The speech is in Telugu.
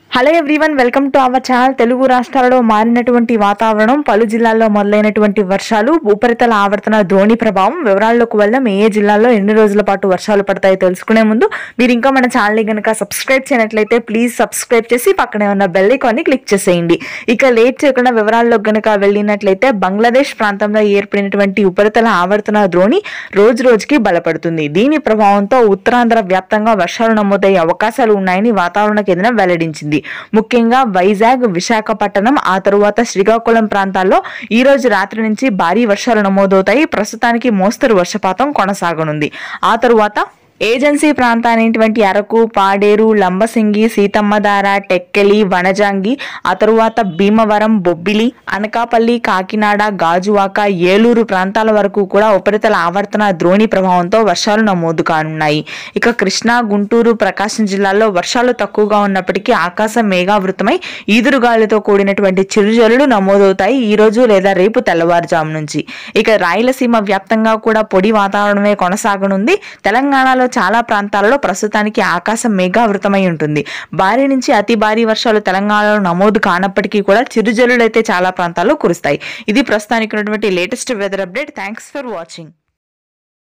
hello everyone welcome to our channel Telugu రాష్ట్రాలలో మారినటువంటి వాతావరణం పలు జిల్లాల్లో మొదలైనటువంటి వర్షాలు ఉపరితల ఆవర్తన ద్రోణి ప్రభావం వివరాల్లోకి వెళ్దాం ఏ ఏ జిల్లాల్లో ఎన్ని రోజుల పాటు వర్షాలు పడతాయో తెలుసుకునే ముందు మీరు ఇంకా మన ఛానల్ని కనుక సబ్స్క్రైబ్ చేయనట్లయితే ప్లీజ్ సబ్స్క్రైబ్ చేసి పక్కనే ఉన్న బెల్ ఐకాన్ని క్లిక్ చేసేయండి ఇక లేట్ చేయకుండా వివరాల్లోకి గనుక వెళ్ళినట్లయితే బంగ్లాదేశ్ ప్రాంతంలో ఏర్పడినటువంటి ఉపరితల ఆవర్తన ద్రోణి రోజు రోజుకి బలపడుతుంది దీని ప్రభావంతో ఉత్తరాంధ్ర వ్యాప్తంగా వర్షాలు నమోదయ్యే అవకాశాలు ఉన్నాయని వాతావరణ కేంద్రం వెల్లడించింది ముఖ్యంగా వైజాగ్ విశాఖపట్నం ఆ తరువాత శ్రీకాకుళం ప్రాంతాల్లో ఈ రోజు రాత్రి నుంచి భారీ వర్షాలు నమోదవుతాయి ప్రస్తుతానికి మోస్తరు వర్షపాతం కొనసాగనుంది ఆ తరువాత ఏజెన్సీ ప్రాంతాలైనటువంటి అరకు పాడేరు లంబసింగి సీతమ్మధార టెక్కెలి వనజాంగి ఆ తరువాత భీమవరం బొబ్బిలి అనకాపల్లి కాకినాడ గాజువాక ఏలూరు ప్రాంతాల వరకు కూడా ఉపరితల ఆవర్తన ద్రోణి ప్రభావంతో వర్షాలు నమోదు కానున్నాయి ఇక కృష్ణా గుంటూరు ప్రకాశం జిల్లాల్లో వర్షాలు తక్కువగా ఉన్నప్పటికీ ఆకాశం మేఘావృతమై ఈదురుగాలితో కూడినటువంటి చిరుజల్లులు నమోదవుతాయి ఈ రోజు లేదా రేపు తెల్లవారుజాము నుంచి ఇక రాయలసీమ వ్యాప్తంగా కూడా పొడి వాతావరణమే కొనసాగనుంది తెలంగాణలో చాలా ప్రాంతాలలో ప్రస్తుతానికి ఆకాశం మేఘావృతమై ఉంటుంది భారీ నుంచి అతి భారీ వర్షాలు తెలంగాణలో నమోదు కానప్పటికీ కూడా చిరుజల్లులు అయితే చాలా ప్రాంతాల్లో కురుస్తాయి ఇది ప్రస్తుతానికి ఉన్నటువంటి latest weather update thanks for watching